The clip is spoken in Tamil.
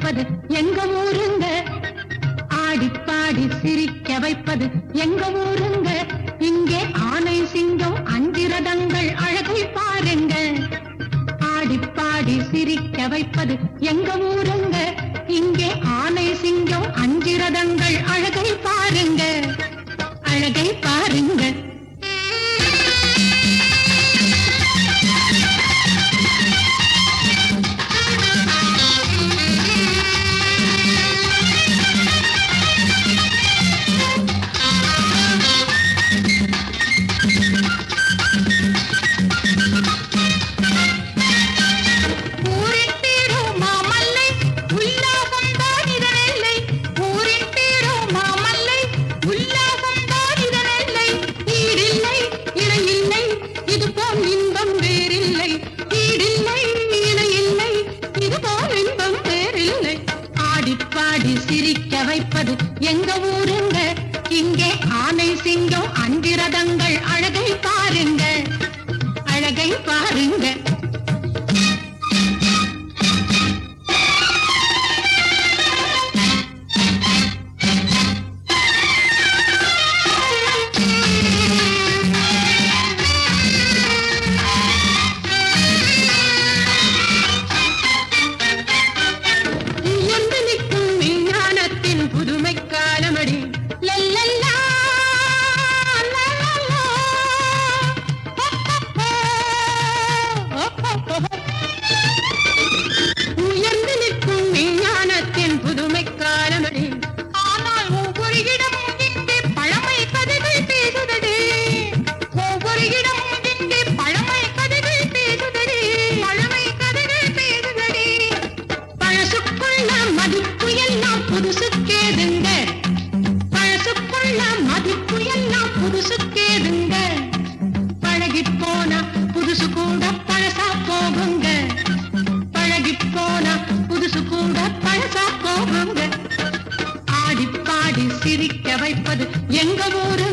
வைப்பது எங்க ஊருங்க ஆடி பாடி சிரிக்க வைப்பது எங்க ஊருங்க இங்கே ஆனை சிங்கம் அஞ்சிரதங்கள் அழகை பாருங்க ஆடி பாடி சிரிக்க வைப்பது எங்க ஊருங்க இங்கே ஆனை சிங்கம் அஞ்சிரதங்கள் அழகை பாருங்க அழகை பாருங்க ஊரின் பேரோ மாமல்லை உல்லாசம் தான் இதனெல்லை ஊரின் பேரோ மாமல்லை உல்லாசம் தான் இதனெல்லை ஈடில்லை இணையில்லை இது போல் இன்பம் வேறில்லை ஈடில்லை இணையில்லை இது போல் இன்பம் வேறில்லை ஆடி பாடி சிரிக்க வைப்பது எங்க ஊருங்க இங்கே ஆனை சிங்கம் அஞ்சிரதங்கள் அழகை பாருங்க அழகை பாருங்க உயர்ந்து நிற்கும் விஞ்ஞானத்தின் புதுமை காலமடி லல்லல்லா, லல்லல்லா. உயர்ந்து நிற்கும் விஞ்ஞானத்தின் புதுமை காலமடி ஆனால் ஒவ்வொரு இடமும் இங்கே பழமை கதைகள் பேசுதடி ஒவ்வொரு இடமும் இங்கே பழமை கதைகள் பேசுதடி பழமை கதைகள் பேசுதடி பழசுக்குள்ள மதிப்பு எல்லாம் புதுசுக்கேதுங்க பழசுக்குள்ள மதிப்பு எல்லாம் புதுசுக்கேதுங்க பழகி போனா புதுசு கூட பழசா போகுங்க பழகி போனா புதுசு கூட பழசா போகுங்க ஆடி பாடி சிரிக்க வைப்பது எங்க ஊரு